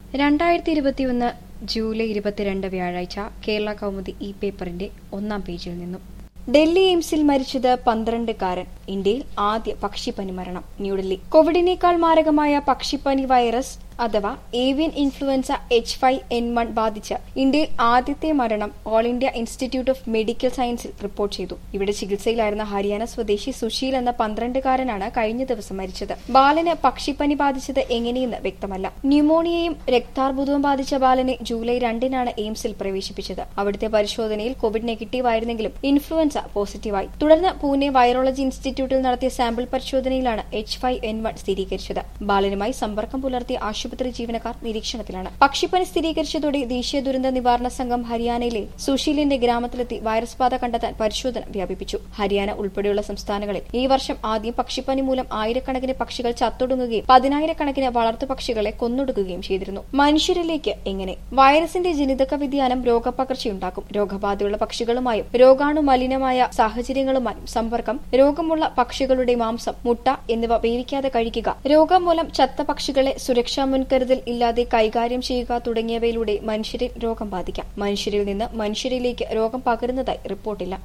രണ്ടായിരത്തി ഇരുപത്തിയൊന്ന് ജൂലൈ ഇരുപത്തിരണ്ട് വ്യാഴാഴ്ച കേരള കൗമുദി ഈ പേപ്പറിന്റെ ഒന്നാം പേജിൽ നിന്നും ഡൽഹി എയിംസിൽ മരിച്ചത് പന്ത്രണ്ടുകാരൻ ഇന്ത്യയിൽ ആദ്യ പക്ഷിപ്പനി മരണം ന്യൂഡൽഹി കോവിഡിനേക്കാൾ മാരകമായ പക്ഷിപ്പനി വൈറസ് അഥവാ avian influenza H five N one ബാധിച്ച് ഇന്ത്യയിൽ ആദ്യത്തെ മരണം all India institute of medical സയൻസിൽ റിപ്പോർട്ട് ചെയ്തു ഇവിടെ ചികിത്സയിലായിരുന്ന ഹരിയാന സ്വദേശി സുശീൽ എന്ന പന്ത്രണ്ടുകാരനാണ് കഴിഞ്ഞ ദിവസം മരിച്ചത് ബാലന് പക്ഷിപ്പനി ബാധിച്ചത് എങ്ങനെയെന്ന് വ്യക്തമല്ല ന്യൂമോണിയയും രക്താർബുദവും ബാധിച്ച ബാലനെ ജൂലൈ രണ്ടിനാണ് എയിംസിൽ പ്രവേശിപ്പിച്ചത് അവിടുത്തെ പരിശോധനയിൽ കോവിഡ് നെഗറ്റീവ് ആയിരുന്നെങ്കിലും ഇൻഫ്ലുവൻസ പോസിറ്റീവായി തുടർന്ന് പൂനെ വൈറോളജി ഇൻസ്റ്റിറ്റ്യൂട്ടിൽ നടത്തിയ സാമ്പിൾ പരിശോധനയിലാണ് എച്ച് ഫൈവ് എൻ വൺ സ്ഥിരീകരിച്ചത് ബാലനുമായി സമ്പർക്കം പുലർത്തിയ ആശുപത്രി ജീവനക്കാർ നിരീക്ഷണത്തിലാണ് പക്ഷിപ്പനി സ്ഥിരീകരിച്ചതോടെ ദേശീയ ദുരന്ത നിവാരണ സംഘം ഹരിയാനയിലെ സുശീലിന്റെ ഗ്രാമത്തിലെത്തി വൈറസ് ബാധ കണ്ടെത്താൻ പരിശോധന വ്യാപിപ്പിച്ചു ഹരിയാന ഉൾപ്പെടെയുള്ള സംസ്ഥാനങ്ങളിൽ ഈ വർഷം ആദ്യം പക്ഷിപ്പനി മൂലം ആയിരക്കണക്കിന് പക്ഷികൾ ചത്തൊടുങ്ങുകയും പതിനായിരക്കണക്കിന് വളർത്തു പക്ഷികളെ കൊന്നൊടുക്കുകയും ചെയ്തിരുന്നു മനുഷ്യരിലേക്ക് എങ്ങനെ വൈറസിന്റെ ജനിതക വ്യതിയാനം രോഗപകർച്ചയുണ്ടാക്കും രോഗബാധയുള്ള പക്ഷികളുമായും രോഗാണു മലിനമായ സാഹചര്യങ്ങളുമായും സമ്പർക്കം രോഗമുള്ള പക്ഷികളുടെ മാംസം മുട്ട എന്നിവ വേവിക്കാതെ കഴിക്കുക രോഗം മൂലം ചത്ത പക്ഷികളെ സുരക്ഷാ മുൻകരുതൽ ഇല്ലാതെ കൈകാര്യം ചെയ്യുക തുടങ്ങിയവയിലൂടെ മനുഷ്യരിൽ രോഗം ബാധിക്കാം മനുഷ്യരിൽ നിന്ന് മനുഷ്യരിലേക്ക് രോഗം പകരുന്നതായി റിപ്പോർട്ടില്ല